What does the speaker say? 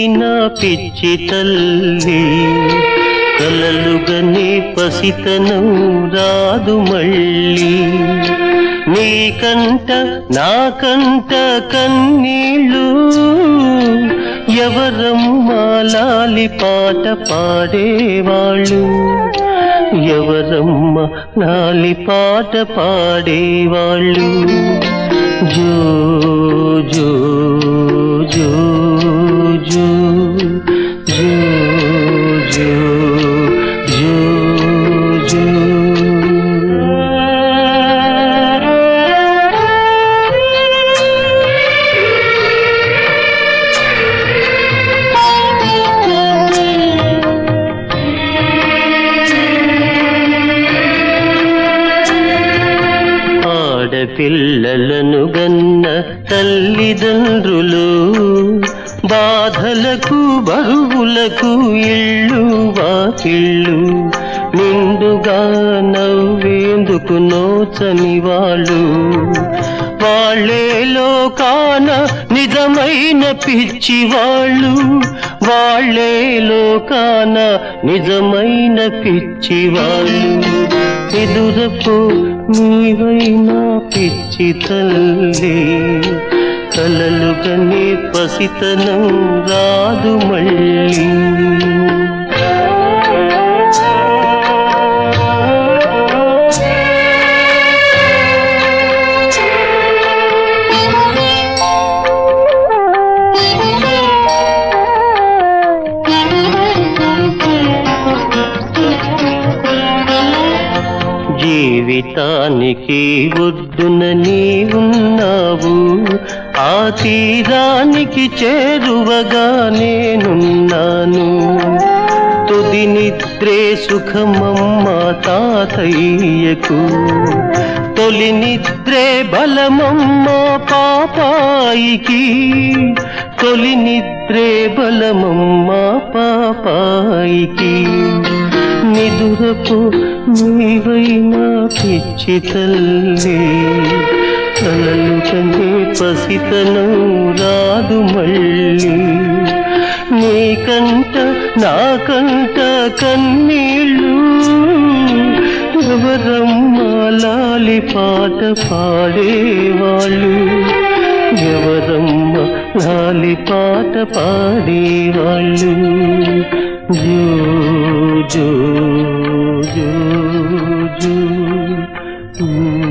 నీవైనా పిచ్చి తల్లి కలలుగనే పసితనం రాదు మళ్ళీ నీకంట నాకంట కన్నీళ్ళు ఎవరమ్మా లాలి పాట పాడేవాళ్ళు ఎవరమ్మ లాలి పాట పాడేవాళ్ళు జో జో జో జో జో జో జో జో ఆడపిల్లలను గన్న తల్లిదండ్రులు బాధలకు బరువులకు ఇళ్ళు వాకిళ్ళు నిండుగా నవ్వేందుకు నోచని వాళ్ళు వాళ్ళే లోకాన నిజమైన పిచ్చి వాళ్ళు వాళ్ళే లోకాన నిజమైన పిచ్చి వాళ్ళు ఎదురపు నీవైనా పిచ్చి తల్లి కలలు కనే పసితనం రాదు మళ్ళీ జీవితానికి ఒడ్డున నీ ఉన్నావు ఆ తీరానికి చేరువగా నేనున్నాను తుది నిద్రే సుఖమమ్మ తాతయ్యకు తొలి నిద్రే బలమమ్మ పాపాయికి తొలి నిద్రే బలమమ్మ పాపాయికి నిదురపు నీవైనా పిచ్చి తల్లి కలలు కనే పసితనం రాదు మళ్ళీ నీకంట నాకంట కన్నీళ్ళు ఎవరమ్మ లాలి పాట పాడేవాళ్ళు ఎవరమ్మ లాలి పాట పాడేవాళ్ళు జో జో జో జో